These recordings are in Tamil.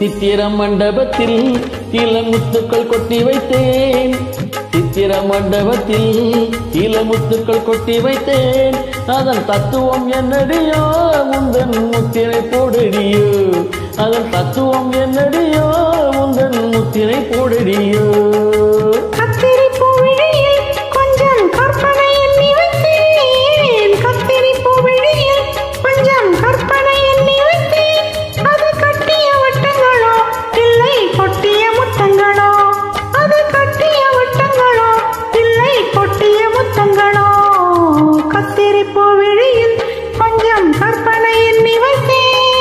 சித்திர மண்டபத்தில் சில முத்துக்கள் கொட்டி வைத்தேன் சித்திர மண்டபத்தில் சில முத்துக்கள் கொட்டி வைத்தேன் அதன் தத்துவம் என்னடியோ உந்தன் முத்திரை போடடியோ அதன் தத்துவம் என்னடியோ உந்தன் முத்திரை போடடியோ கத்திரிப்பூ விழியில் கொஞ்சம் கற்பனை எண்ணி வைத்தேன் கத்திரிப்பூ விழியில் கொஞ்சம் கற்பனை எண்ணி வைத்தேன் அது கட்டிய வட்டங்களோ இல்லை கொட்டிய முத்தங்களோ அது கட்டிய வட்டங்களோ இல்லை கொட்டிய முத்தங்களோ கத்திரிப்பூ விழியில் கொஞ்சம் கற்பனை எண்ணி வைத்தேன்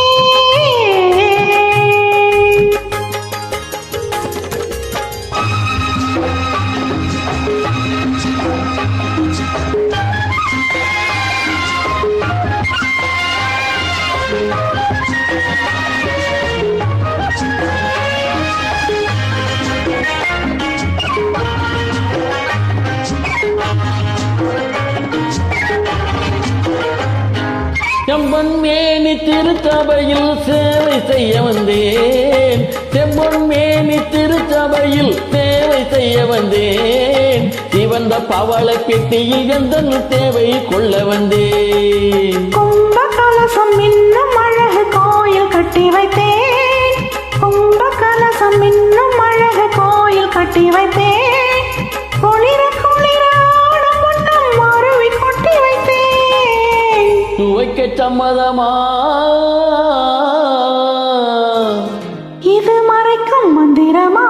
செம்பன் மேனி திருச்சபையில் சேவை செய்ய வந்தேன் செம்பன் மேனி திருச்சபையில் சேவை செய்ய வந்தேன் சிவந்த பவள பெட்டியில் எந்த தேவை கொள்ள வந்தேன் கும்ப கலசம் இன்னும் அழகு கோயில் கட்டி வைத்தேன் கும்ப கலசம் இன்னும் அழகு கோயில் கட்டி வைத்தேன் குளிர குளிர ஆடும் முன்னம் அருவி கொட்டி வைத்தேன் துவைக்க சம்மதமா இது மறைக்கும் மந்திரமா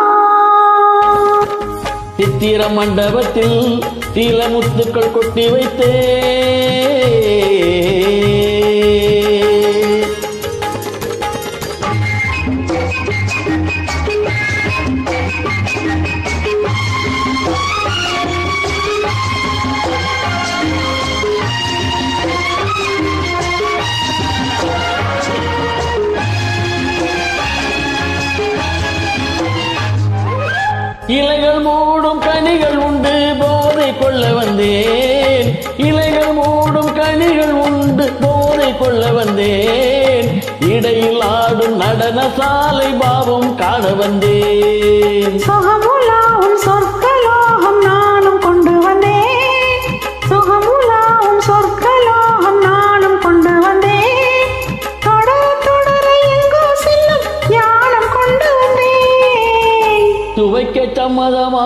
சித்திர மண்டபத்தில் சில முத்துக்கள் கொட்டி வைத்தேன் இலைகள் மூடும் கனிகள் உண்டு போதை கொள்ள வந்தேன் இலைகள் மூடும் கனிகள் உண்டு போதை கொள்ள வந்தேன் இடையில் ஆடும் நடன சாலை பாவம் காண வந்தேன் சுகமுலாவும் சொர்க்கலோகம் நானும் கொண்டு வந்தேன் சுகமுலாவும் சொர்க்கலோகம் நானும் கொண்டு வந்தேன் தொடர தொடர எங்கோ செல்லும் ஞானம் கொண்டு வந்தேன் துவைக்க சம்மதமா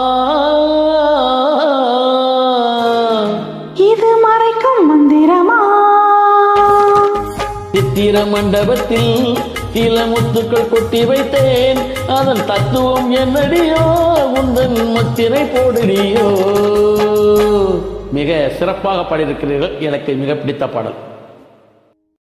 இது மறைக்கும் மந்திரமா சித்திர மண்டபத்தில் சில முத்துக்கள் கொட்டி வைத்தேன் அதன் தத்துவம் என்னடியோ உந்தன் முத்திரை போடுடியோ மிக சிறப்பாக பாடியிருக்கிறீர்கள் எனக்கு மிக பிடித்த பாடல்